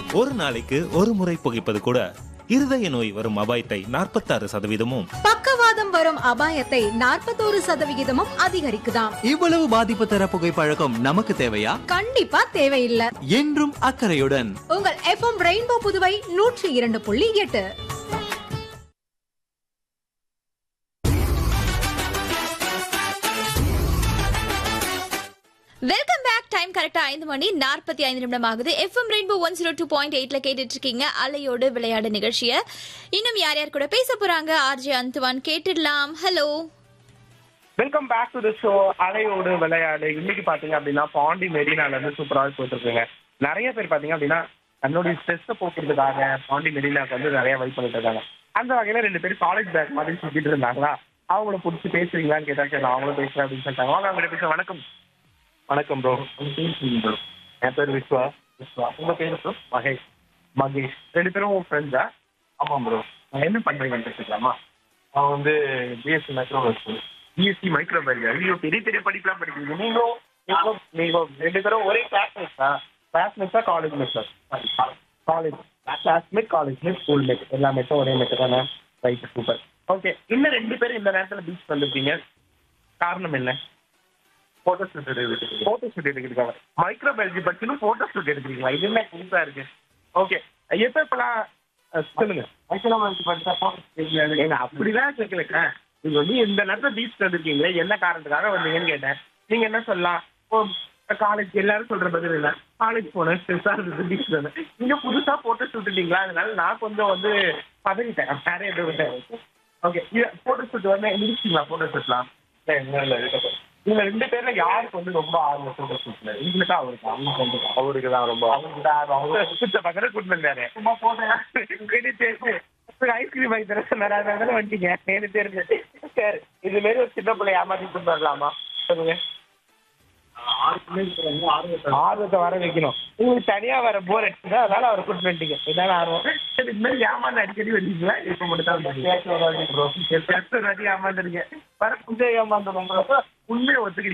ஒரு நாளைக்கு ஒரு முறை புகைப்பது கூட இருதய நோய் வரும் அபாயத்தை நாற்பத்தாறு சதவீதமும் பக்கவாதம் வரும் அபாயத்தை நாற்பத்தோரு சதவிகிதமும் அதிகரிக்குதாம் இவ்வளவு பாதிப்பு தர புகைப்பழக்கம் நமக்கு தேவையா கண்டிப்பா தேவையில்லை என்றும் அக்கறையுடன் உங்கள் எஃப்எம் ரெயின்போ புதுவை நூற்றி இரண்டு புள்ளி எட்டு வெல்கம் பேக் டைம் கரெக்டா ஐந்து மணி நாற்பத்தி ஐந்து நிமிடம் ஆகுது FM rainbow one zero two point எயிட்ல கேட்டுட்டு இருக்கீங்க அலையோடு விளையாடு நிகழ்ச்சிய இன்னும் யார் யார் கூட பேச போறாங்க ஆர்ஜே அந்துவான் கேட்டுடலாம் hello welcome back to the show அலையோடு விளையாடு இன்னைக்கு பாத்தீங்க அப்படின்னா பாண்டி மெரினால இருந்து சூப்பராக போயிட்டு இருக்குங்க நிறைய பேர் பாத்தீங்க அப்படின்னா தன்னுடைய ஸ்ட்ரெஸ்ஸை போக்குறதுக்காக பாண்டி மெரினாக்கு வந்து நிறைய வைப் பண்ணிட்டு இருக்காங்க அந்த வகையில ரெண்டு பேரும் காலேஜ் பேக் மாதிரி சுத்திட்டு இருந்தாங்களா அவங்கள பிடிச்சி பேசுறீங்களான்னு கேட்டா சரி நான் அவங்களும் பேசுறேன் அப்படின்னு சொல்லிட்டாங்க வாங்க அவங்க பேச வணக்கம் வணக்கம் ப்ரோ ப்ரோ என் பேர் விஸ்வா விஸ்வா உங்க பேர் ப்ரோ மகேஷ் மகேஷ் ரெண்டு பேரும் ஃப்ரெண்ட்ஸா ஆமாம் ப்ரோ என்ன பண்றீங்கன்னு பேசிக்கலாமா அவன் வந்து பிஎஸ்சி மைக்ரோபயாலஜி பிஎஸ்சி மைக்ரோபயாலஜி ஐயோ பெரிய பெரிய படிப்புலாம் படிக்கிறீங்க நீங்களும் நீங்களும் நீங்க ரெண்டு பேரும் ஒரே கிளாஸ்மேட்ஸா கிளாஸ்மேட்ஸா காலேஜ் மேட்ஸா college classmate college mate school mate எல்லா மேட்டும் ஒரே மேட் தானே ரைட் சூப்பர் ஓகே இன்னும் ரெண்டு பேரும் இந்த நேரத்துல பீச் வந்திருக்கீங்க காரணம் என்ன போட்டோ ஷூட் எடுக்கிறீங்க போட்டோ ஷூட் எடுக்கிறீங்க மைக்ரோபயாலஜி படிச்சுன்னு போட்டோ ஷூட் எடுக்கிறீங்களா இது என்ன புதுசா இருக்கு ஓகே எப்ப இப்பெல்லாம் அஹ், சொல்லுங்க மைக்ரோபயாலஜி படிச்சா போட்டோ ஏங்க அப்படிலாம் கேட்கலக்கா நீங்க வந்து இந்த நேரத்துல பீச் வந்திருக்கீங்க என்ன காரணத்துக்காக வந்தீங்கன்னு கேட்டேன் நீங்க என்ன சொல்லலாம் ஓ காலேஜ் எல்லாரும் சொல்ற பதில் என்ன காலேஜ் போனேன் ஸ்ட்ரெஸ்ஸா இருந்தது பீச் வந்தேன் நீங்க புதுசா போட்டோ ஷூட் இல்லைங்களா அதனால நான் கொஞ்சம் வந்து பதவிட்டேன் வேற எதுவும் ஓகே போட்டோ ஷூட் வந்து முடிச்சிங்களா போட்டோ ஷூட்லாம் இல்ல இல்ல இருக்கட்டும் இவங்க ரெண்டு பேர்ல யாருக்கு வந்து ரொம்ப ஆர்வம் போட்டோ ஷூட்ல உங்களுக்கு அவருக்கு அவங்களுக்கு வந்து அவருக்கு தான் ரொம்ப அவருக்கு தான் ஆர்வம். அவங்க சுத்த பக்கத்துல கூட்டு வந்தாரு சும்மா போட்டேன் ஐஸ்கிரீம் வாங்கி தர சொன்னாரு அதனால வந்துட்டீங்க எனக்கு தெரிஞ்சு சரி இது மாரி ஒரு சின்ன பிள்ளை ஏமாத்தி கொண்டு வரலாமா சொல்லுங்க ஆர்வத்தை வர வைக்கணும் உங்களுக்கு தனியா வர போர் அடிச்சுதா அதனால அவரை கூட்டு வந்துட்டீங்க இதான ஆர்வம் சரி இது மாதிரி ஏமாந்து அடிக்கடி வந்துட்டீங்களா இப்ப மட்டும் தான் ஏமாந்துருங்க வர புதுசா ஏமாந்துடும் உண்மையை ஒத்துக்கிறீங்க